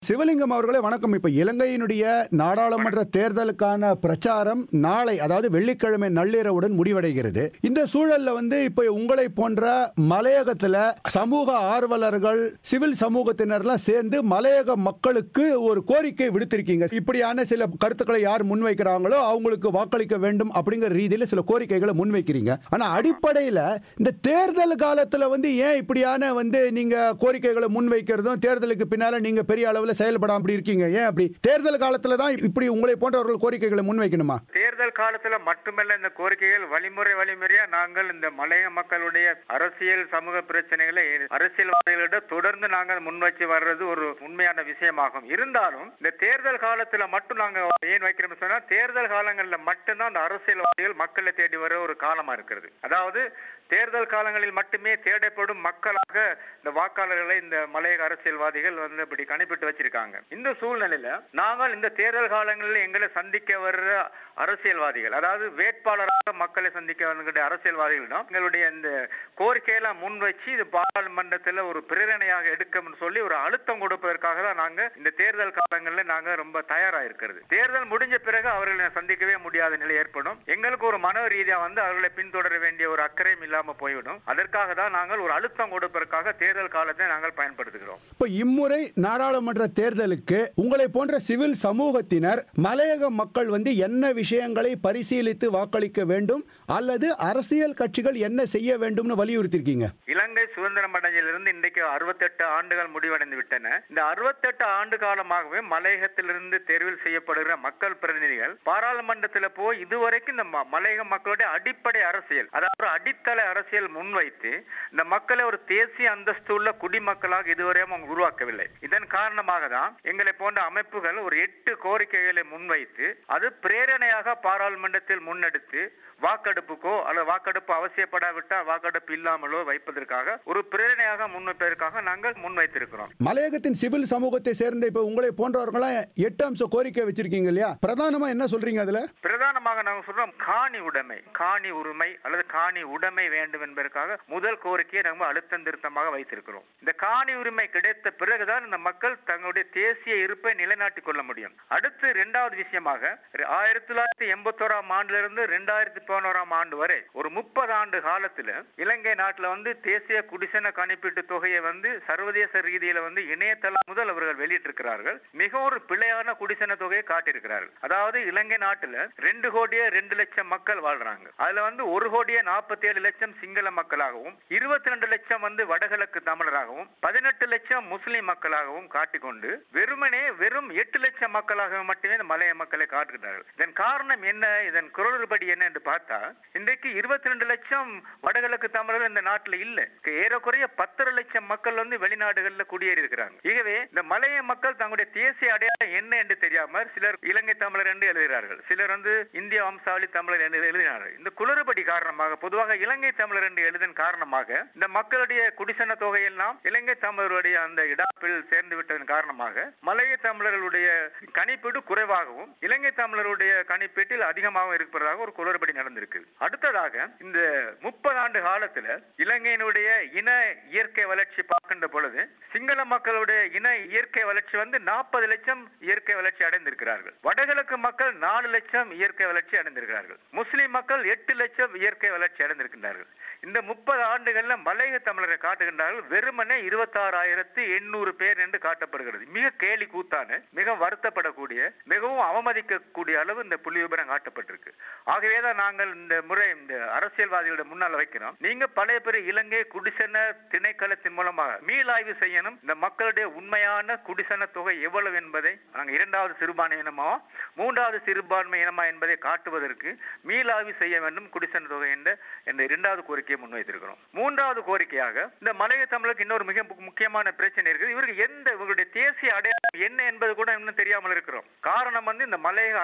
சிவலிங்கம் அவர்களே வணக்கம் இப்ப இலங்கையினுடைய நாடாளுமன்ற தேர்தலுக்கான பிரச்சாரம் நாளை அதாவது வெள்ளிக்கிழமை நள்ளிரவுடன் முடிவடைகிறது இந்த சூழல்ல வந்து இப்ப உங்களை போன்ற மலையகத்துல சமூக ஆர்வலர்கள் சிவில் சமூகத்தினர்லாம் சேர்ந்து மலையக மக்களுக்கு ஒரு கோரிக்கை விடுத்திருக்கீங்க இப்படியான சில கருத்துக்களை யார் முன்வைக்கிறாங்களோ அவங்களுக்கு வாக்களிக்க வேண்டும் அப்படிங்கிற ரீதியில சில கோரிக்கைகளை முன்வைக்கிறீங்க ஆனா அடிப்படையில இந்த தேர்தல் காலத்துல வந்து ஏன் இப்படியான வந்து நீங்க கோரிக்கைகளை முன்வைக்கிறதும் தேர்தலுக்கு பின்னால நீங்க பெரிய அளவுல செயல்படாம அப்படி இருக்கீங்க ஏன் அப்படி தேர்தல் காலத்துல தான் இப்படி உங்களை போன்றவர்கள் கோரிக்கைகளை முன்வைக்கணுமா தேர்தல் காலத்துல மட்டுமல்ல இந்த கோரிக்கைகள் வழிமுறை வழிமுறையா நாங்கள் இந்த மலைய மக்களுடைய அரசியல் சமூக பிரச்சனைகளை அரசியல்வாதிகளிடம் தொடர்ந்து நாங்கள் முன்வச்சு வர்றது ஒரு உண்மையான விஷயமாகும் இருந்தாலும் இந்த தேர்தல் காலத்துல மட்டும் நாங்க ஏன் வைக்கிறோம் சொன்னா தேர்தல் காலங்கள்ல மட்டும்தான் அந்த அரசியல்வாதிகள் மக்களை தேடி வர ஒரு காலமா இருக்கிறது அதாவது தேர்தல் காலங்களில் மட்டுமே தேடப்படும் மக்களாக இந்த வாக்காளர்களை இந்த மலையக அரசியல்வாதிகள் வந்து இப்படி கணிப்பிட்டு வச்சிருக்காங்க இந்த சூழ்நிலையில நாங்கள் இந்த தேர்தல் காலங்களில் எங்களை சந்திக்க வர்ற அரசியல்வாதிகள் அதாவது வேட்பாளராக மக்களை சந்திக்க வருகிற அரசியல்வாதிகளிடம் எங்களுடைய இந்த கோரிக்கையெல்லாம் முன் வச்சு இது பாராளுமன்றத்தில் ஒரு பிரேரணையாக எடுக்கணும்னு சொல்லி ஒரு அழுத்தம் கொடுப்பதற்காக தான் நாங்க இந்த தேர்தல் காலங்களில் நாங்க ரொம்ப தயாரா இருக்கிறது தேர்தல் முடிஞ்ச பிறகு அவர்களை சந்திக்கவே முடியாத நிலை ஏற்படும் எங்களுக்கு ஒரு மன ரீதியா வந்து அவர்களை பின்தொடர வேண்டிய ஒரு அக்கறையும் இல்லாம போய்விடும் அதற்காக தான் நாங்கள் ஒரு அழுத்தம் கொடுப்பதற்காக தேர்தல் காலத்தை நாங்கள் பயன்படுத்துகிறோம் இப்ப இம்முறை நாடாளுமன்ற தேர்தலுக்கு உங்களை போன்ற சிவில் சமூகத்தினர் மலையக மக்கள் வந்து என்ன விஷயங்களை பரிசீலித்து வாக்களிக்க வேண்டும் அல்லது அரசியல் கட்சிகள் என்ன செய்ய வேண்டும்னு வலியுறுத்திருக்கீங்க இலங்கை சுதந்திரம் அடைஞ்சிலிருந்து இன்றைக்கு அறுபத்தெட்டு ஆண்டுகள் முடிவடைந்து விட்டன இந்த அறுபத்தெட்டு ஆண்டு காலமாகவே மலையகத்திலிருந்து தேர்வில் செய்யப்படுகிற மக்கள் பிரதிநிதிகள் பாராளுமன்றத்தில் போய் இதுவரைக்கும் இந்த ம- மலையக மக்களுடைய அடிப்படை அரசியல் அதாவது அடித்தள அரசியல் முன்வைத்து இந்த மக்களை ஒரு தேசிய அந்தஸ்து உள்ள குடிமக்களாக இதுவரையும் அவங்க உருவாக்கவில்லை இதன் காரணமாக தான் எங்களை போன்ற அமைப்புகள் ஒரு எட்டு கோரிக்கைகளை முன்வைத்து அது பிரேரணையாக பாராளுமன்றத்தில் முன்னெடுத்து வாக்கெடுப்புக்கோ அல்லது வாக்கெடுப்பு அவசியப்படாவிட்டால் வாக்கெடுப்பு இல்லாமலோ வைப்பதற்காக ஒரு பிரேரணையாக முன்வைப்பதற்காக நாங்கள் முன்வைத்திருக்கிறோம் மலையகத்தின் சிவில் சமூகத்தை சேர்ந்த இப்ப உங்களை போன்றவர்களாம் எட்டு அம்ச கோரிக்கை வச்சிருக்கீங்க இல்லையா பிரதானமா என்ன சொல்றீங்க அதுல பிரதானமாக நாங்கள் சொல்றோம் காணி உடைமை காணி உரிமை அல்லது காணி உடைமை வேண்டும் என்பதற்காக முதல் கோரிக்கையை நம்ம அழுத்தம் திருத்தமாக வைத்திருக்கிறோம் இந்த காணி உரிமை கிடைத்த பிறகுதான் இந்த மக்கள் தங்களுடைய தேசிய இருப்பை நிலைநாட்டிக் கொள்ள முடியும் அடுத்து இரண்டாவது விஷயமாக ஆயிரத்தி தொள்ளாயிரத்தி எண்பத்தோராம் ஆண்டிலிருந்து ரெண்டாயிரத்தி பதினோராம் ஆண்டு வரை ஒரு முப்பது ஆண்டு காலத்துல இலங்கை நாட்டுல வந்து தேசிய குடிசன கணிப்பீட்டு தொகையை வந்து சர்வதேச ரீதியில வந்து இணையதளம் முதல் அவர்கள் வெளியிட்டிருக்கிறார்கள் மிக ஒரு பிழையான குடிசன தொகையை காட்டியிருக்கிறார்கள் அதாவது இலங்கை நாட்டுல ரெண்டு கோடியே ரெண்டு லட்சம் மக்கள் வாழ்றாங்க அதுல வந்து ஒரு கோடியே நாற்பத்தி ஏழு லட்சம் சிங்கள மக்களாகவும் இருபத்தி ரெண்டு லட்சம் வந்து வடகிழக்கு தமிழராகவும் பதினெட்டு லட்சம் முஸ்லிம் மக்களாகவும் காட்டிக்கொண்டு வெறுமனே வெறும் எட்டு லட்சம் மக்களாக மட்டுமே இந்த மலைய மக்களை காட்டுகிறார்கள் இதன் காரணம் என்ன இதன் குரல்படி என்ன என்று பார்த்தா இன்றைக்கு இருபத்தி ரெண்டு லட்சம் வடகிழக்கு தமிழர்கள் இந்த நாட்டுல இல்ல ஏறக்குறைய பத்தரை லட்சம் மக்கள் வந்து வெளிநாடுகள்ல குடியேறி இருக்கிறாங்க ஆகவே இந்த மலைய மக்கள் தங்களுடைய தேசிய அடையாளம் என்ன என்று தெரியாமல் சிலர் இலங்கை தமிழர் என்று எழுதுகிறார்கள் சிலர் வந்து இந்திய வம்சாவளி தமிழர் என்று எழுதினார்கள் இந்த குளறுபடி காரணமாக பொதுவாக இலங்கை தமிழர் என்று எழுதின் காரணமாக இந்த மக்களுடைய குடிசன தொகையெல்லாம் இலங்கை தமிழருடைய அந்த இடாப்பில் சேர்ந்து விட்டதன் காரணமாக மலைய தமிழர்களுடைய கணிப்பீடு குறைவாகவும் இலங்கை தமிழருடைய கணிப்பீட்டில் அதிகமாக இருப்பதாக ஒரு குளறுபடி நடந்திருக்கு அடுத்ததாக இந்த முப்பது ஆண்டு காலத்துல இலங்கையினுடைய இன இயற்கை வளர்ச்சி பார்க்கின்ற பொழுது சிங்கள மக்களுடைய இன இயற்கை வளர்ச்சி வந்து நாற்பது லட்சம் இயற்கை வளர்ச்சி அடைந்திருக்கிறார்கள் வடகிழக்கு மக்கள் நாலு லட்சம் இயற்கை வளர்ச்சி அடைந்திருக்கிறார்கள் முஸ்லிம் மக்கள் எட்டு லட்சம் இயற்கை வளர்ச்சி அடைந்திருக்கின்றார்கள் இந்த முப்பது ஆண்டுகள்ல மலையக தமிழரை காட்டுகின்றார்கள் வெறுமனே இருபத்தாறாயிரத்து எண்ணூறு பேர் என்று காட்டப்படுகிறது மிக கேலி கூத்தான மிக வருத்தப்படக்கூடிய மிகவும் அவமதிக்கக்கூடிய அளவு இந்த புள்ளி விபரம் காட்டப்பட்டிருக்கு ஆகவேதான் நாங்கள் இந்த முறை இந்த அரசியல்வாதிகளோட முன்னால் வைக்கிறோம் நீங்க பழைய பெரிய இலங்கை குடிசன திணைக்களத்தின் மூலமாக மீளாய்வு செய்யணும் இந்த மக்களுடைய உண்மையான குடிசன தொகை எவ்வளவு என்பதை நாங்கள் இரண்டாவது சிறுபான்மை இனமா மூன்றாவது சிறுபான்மை இனமா என்பதை காட்டுவதற்கு மீளாய்வு செய்ய வேண்டும் குடிசன தொகை என்ற இந்த இரண்டாவது கோரிக்கையை முன்வைத்திருக்கிறோம் மூன்றாவது கோரிக்கையாக இந்த மலைய தமிழுக்கு இன்னொரு மிக மு- முக்கியமான பிரச்சனை இருக்குது இவருக்கு எந்த இவங்களுடைய தேசிய அடையாளம் என்ன என்பது கூட இன்னும் தெரியாமல் இருக்கிறோம் காரணம் வந்து இந்த மலையக அரசியல்வாதி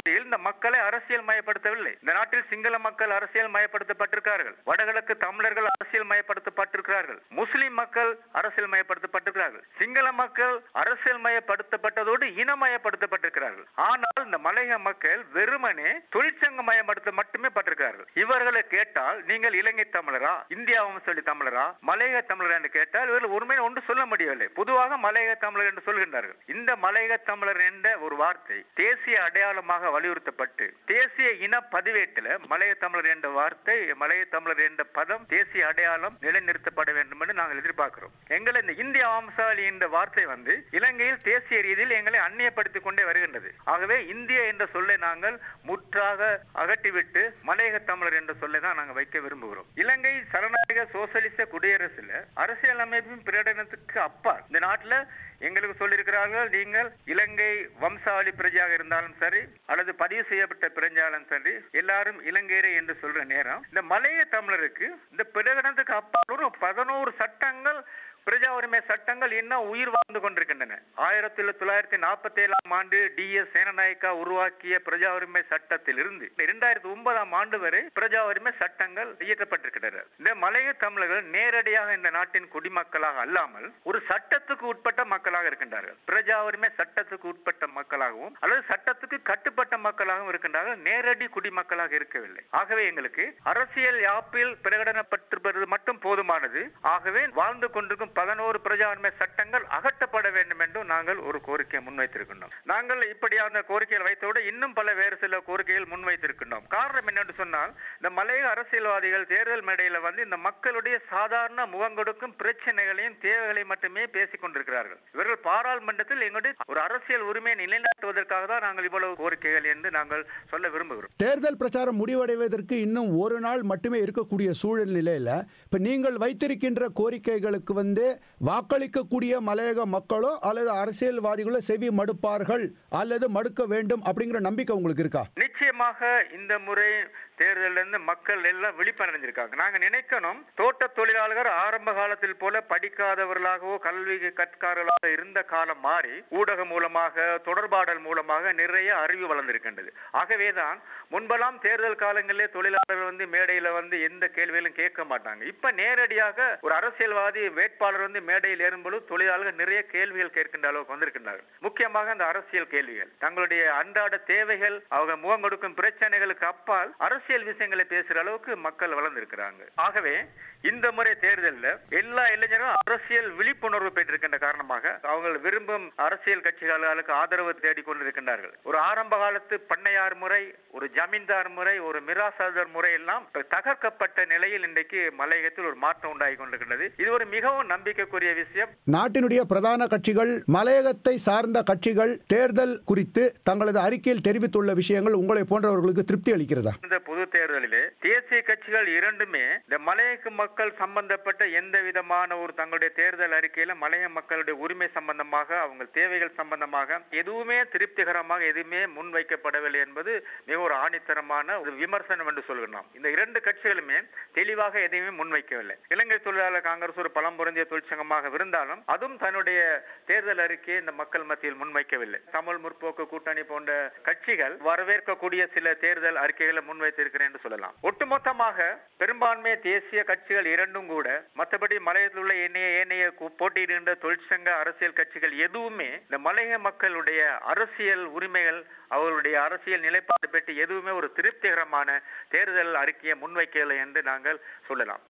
அரசியல்வாதிகள் இந்த மக்களை அரசியல் மயப்படுத்தவில்லை இந்த நாட்டில் சிங்கள மக்கள் அரசியல் மயப்படுத்தப்பட்டிருக்கிறார்கள் வடகிழக்கு தமிழர்கள் அரசியல் மயப்படுத்தப்பட்டிருக்கிறார்கள் முஸ்லிம் மக்கள் அரசியல் மயப்படுத்தப்பட்டிருக்கிறார்கள் சிங்கள மக்கள் அரசியல் மயப்படுத்தப்பட்டதோடு இனமயப்படுத்தப்பட்டிருக்கிறார்கள் ஆனால் இந்த மலையக மக்கள் வெறுமனே தொழிற்சங்க மயப்படுத்த மட்டுமே பட்டிருக்கிறார்கள் இவர்களை கேட்டால் நீங்கள் இலங்கை தமிழரா இந்தியா சொல்லி தமிழரா மலையக தமிழர் என்று கேட்டால் இவர்கள் ஒருமையை ஒன்று சொல்ல முடியவில்லை பொதுவாக மலையக தமிழர் என்று சொல்கின்றார்கள் இந்த மலையக தமிழர் என்ற ஒரு வார்த்தை தேசிய அடையாளமாக வலியுறுத்தப்பட்டு தேசிய இன பதிவேட்டில் மலைய தமிழர் என்ற வார்த்தை மலைய தமிழர் என்ற பதம் தேசிய அடையாளம் நிலைநிறுத்தப்பட வேண்டும் என்று நாங்கள் எதிர்பார்க்கிறோம் எங்களை இந்த இந்திய வம்சாவளி என்ற வார்த்தை வந்து இலங்கையில் தேசிய ரீதியில் எங்களை அந்நியப்படுத்திக் கொண்டே வருகின்றது ஆகவே இந்திய என்ற சொல்லை நாங்கள் முற்றாக அகற்றிவிட்டு மலையக தமிழர் என்ற சொல்லை தான் நாங்கள் வைக்க விரும்புகிறோம் இலங்கை சரணாக சோசலிச குடியரசுல அரசியல் அமைப்பின் பிரகடனத்துக்கு அப்பா இந்த நாட்டில் எங்களுக்கு சொல்லியிருக்கிறார்கள் நீங்கள் இலங்கை வம்சாவளி பிரஜையாக இருந்தாலும் சரி அல்லது பதிவு செய்யப்பட்ட பிரஜாலும் சரி எல்லாரும் இலங்கையரே என்று சொல்ற நேரம் இந்த மலைய தமிழருக்கு இந்த பிரகடனத்துக்கு அப்பால் ஒரு பதினோரு சட்டங்கள் பிரஜா உரிமை சட்டங்கள் இன்னும் உயிர் வாழ்ந்து கொண்டிருக்கின்றன ஆயிரத்தி தொள்ளாயிரத்தி நாற்பத்தி ஏழாம் ஆண்டு டி எஸ் சேனநாயக்கா உருவாக்கிய பிரஜா உரிமை சட்டத்தில் இருந்து இரண்டாயிரத்தி ஒன்பதாம் ஆண்டு வரை பிரஜா உரிமை சட்டங்கள் இயற்றப்பட்டிருக்கின்றன இந்த மலைய தமிழர்கள் நேரடியாக இந்த நாட்டின் குடிமக்களாக அல்லாமல் ஒரு சட்டத்துக்கு உட்பட்ட மக்களாக இருக்கின்றார்கள் பிரஜா உரிமை சட்டத்துக்கு உட்பட்ட மக்களாகவும் அல்லது சட்டத்துக்கு கட்டுப்பட்ட மக்களாகவும் இருக்கின்றார்கள் நேரடி குடிமக்களாக இருக்கவில்லை ஆகவே எங்களுக்கு அரசியல் யாப்பில் பிரகடனப்பட்டிருப்பது மட்டும் போதுமானது ஆகவே வாழ்ந்து கொண்டிருக்கும் பதினோரு பிரஜா உரிமை சட்டங்கள் அகற்றப்பட வேண்டும் என்று நாங்கள் ஒரு கோரிக்கையை முன்வைத்திருக்கின்றோம் நாங்கள் இப்படியான கோரிக்கைகள் வைத்தோடு இன்னும் பல வேறு சில கோரிக்கைகள் முன்வைத்திருக்கின்றோம் காரணம் என்னென்று சொன்னால் இந்த மலையக அரசியல்வாதிகள் தேர்தல் மேடையில வந்து இந்த மக்களுடைய சாதாரண முகம் கொடுக்கும் பிரச்சனைகளையும் தேவைகளையும் மட்டுமே பேசிக் கொண்டிருக்கிறார்கள் இவர்கள் பாராளுமன்றத்தில் எங்களுடைய ஒரு அரசியல் உரிமையை நிலைநாட்டுவதற்காக தான் நாங்கள் இவ்வளவு கோரிக்கைகள் என்று நாங்கள் சொல்ல விரும்புகிறோம் தேர்தல் பிரச்சாரம் முடிவடைவதற்கு இன்னும் ஒரு நாள் மட்டுமே இருக்கக்கூடிய சூழல் நிலையில இப்ப நீங்கள் வைத்திருக்கின்ற கோரிக்கைகளுக்கு வந்து வாக்களிக்கக்கூடிய மலையக மக்களோ அல்லது அரசியல்வாதிகளோ செவி மடுப்பார்கள் அல்லது மடுக்க வேண்டும் அப்படிங்கிற நம்பிக்கை உங்களுக்கு இருக்கா நிச்சயமாக இந்த முறை தேர்தலில் இருந்து மக்கள் எல்லாம் விழிப்படைஞ்சிருக்காங்க நாங்க நினைக்கணும் தோட்ட தொழிலாளர்கள் ஆரம்ப காலத்தில் போல படிக்காதவர்களாகவோ கல்வி கற்காரர்களாக இருந்த காலம் மாறி ஊடகம் மூலமாக தொடர்பாடல் மூலமாக நிறைய அறிவு வளர்ந்திருக்கின்றது ஆகவேதான் முன்பெல்லாம் தேர்தல் காலங்களிலே தொழிலாளர்கள் வந்து மேடையில வந்து எந்த கேள்விகளும் கேட்க மாட்டாங்க இப்ப நேரடியாக ஒரு அரசியல்வாதி வேட்பாளர் வந்து மேடையில் ஏறும்போது தொழிலாளர்கள் நிறைய கேள்விகள் கேட்கின்ற அளவுக்கு வந்திருக்கின்றார்கள் முக்கியமாக அந்த அரசியல் கேள்விகள் தங்களுடைய அன்றாட தேவைகள் அவங்க முகம் கொடுக்கும் பிரச்சனைகளுக்கு அப்பால் அரசியல் விஷயங்களை பேசுற அளவுக்கு மக்கள் வளர்ந்திருக்கிறாங்க ஆகவே இந்த முறை தேர்தலில் எல்லா இளைஞரும் அரசியல் விழிப்புணர்வு பெற்றிருக்கின்ற காரணமாக அவங்க விரும்பும் அரசியல் கட்சிகளுக்கு ஆதரவு தேடிக் கொண்டிருக்கின்றார்கள் ஒரு ஆரம்ப காலத்து பண்ணையார் முறை ஒரு ஜமீன்தார் முறை ஒரு மிராசாதர் முறை எல்லாம் இப்ப தகர்க்கப்பட்ட நிலையில் இன்றைக்கு மலையகத்தில் ஒரு மாற்றம் உண்டாகி கொண்டிருக்கின்றது இது ஒரு மிகவும் நம்பிக்கைக்குரிய விஷயம் நாட்டினுடைய பிரதான கட்சிகள் மலையகத்தை சார்ந்த கட்சிகள் தேர்தல் குறித்து தங்களது அறிக்கையில் தெரிவித்துள்ள விஷயங்கள் உங்களை போன்றவர்களுக்கு திருப்தி அளிக்கிறதா இந்த பொது தேர்தலிலே தேசிய கட்சிகள் இரண்டுமே இந்த மலையக மக்கள் சம்பந்தப்பட்ட எந்த விதமான ஒரு தங்களுடைய தேர்தல் அறிக்கையில மலைய மக்களுடைய உரிமை சம்பந்தமாக அவங்க தேவைகள் சம்பந்தமாக எதுவுமே திருப்திகரமாக எதுவுமே முன்வைக்கப்படவில்லை என்பது மிக ஒரு ஆணித்தரமான ஒரு விமர்சனம் என்று சொல்கிறோம் இந்த இரண்டு கட்சிகளுமே தெளிவாக எதையுமே முன்வைக்கவில்லை இலங்கை தொழிலாளர் காங்கிரஸ் ஒரு பலம் பொருந்திய தொழிற்சங்கமாக இருந்தாலும் அதுவும் தன்னுடைய தேர்தல் அறிக்கையை இந்த மக்கள் மத்தியில் முன்வைக்கவில்லை தமிழ் முற்போக்கு கூட்டணி போன்ற கட்சிகள் வரவேற்கக்கூடிய சில தேர்தல் அறிக்கைகளை முன்வைத்திருக்கிறேன் என்று சொல்லலாம் ஒட்டுமொத்தமாக பெரும்பான்மை தேசிய கட்சிகள் இரண்டும் கூட மற்றபடி மலையத்தில் உள்ள ஏனைய ஏனைய கு- போட்டியிடுகின்ற தொழிற்சங்க அரசியல் கட்சிகள் எதுவுமே இந்த மலைய மக்களுடைய அரசியல் உரிமைகள் அவர்களுடைய அரசியல் நிலைப்பாடு பற்றி எதுவுமே ஒரு திருப்திகரமான தேர்தல் அறிக்கையை முன்வைக்கவில்லை என்று நாங்கள் சொல்லலாம்